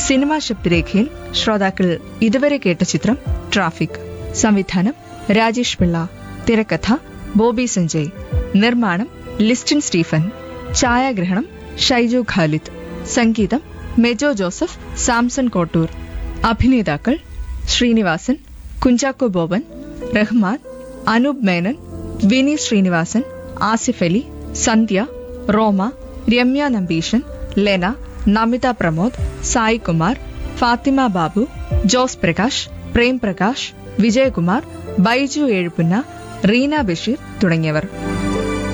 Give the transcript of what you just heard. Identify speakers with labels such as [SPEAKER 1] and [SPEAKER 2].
[SPEAKER 1] cinema ശബ്ദരേഖയിൽ ശ്രോതാക്കൾ ഇതുവരെ കേട്ട ചിത്രം ട്രാഫിക് സംവിധാനം രാജേഷ് പിള്ള തിരക്കഥ ബോബി സഞ്ജയ് നിർമ്മാണം ലിസ്റ്റിൻ സ്റ്റീഫൻ ഛായാഗ്രഹണം ഷൈജു ഖാലിദ് സംഗീതം മെജോ ജോസഫ് സാംസൺ കോട്ടൂർ അഭിനേതാക്കൾ ശ്രീനിവാസൻ കുഞ്ചാക്കോ ബോബൻ റഹ്മാൻ അനൂപ് മേനൻ വിനീത് ശ്രീനിവാസൻ ആസിഫ് അലി സന്ധ്യ റോമ രമ്യ നമ്പീശൻ ലെന നമിത പ്രമോദ് സായി കുമാർ ഫാത്തിമ ബാബു ജോസ് പ്രകാശ് പ്രേം പ്രകാശ് വിജയകുമാർ ബൈജു ഏഴുപുന്ന റീന ബഷീർ തുടങ്ങിയവർ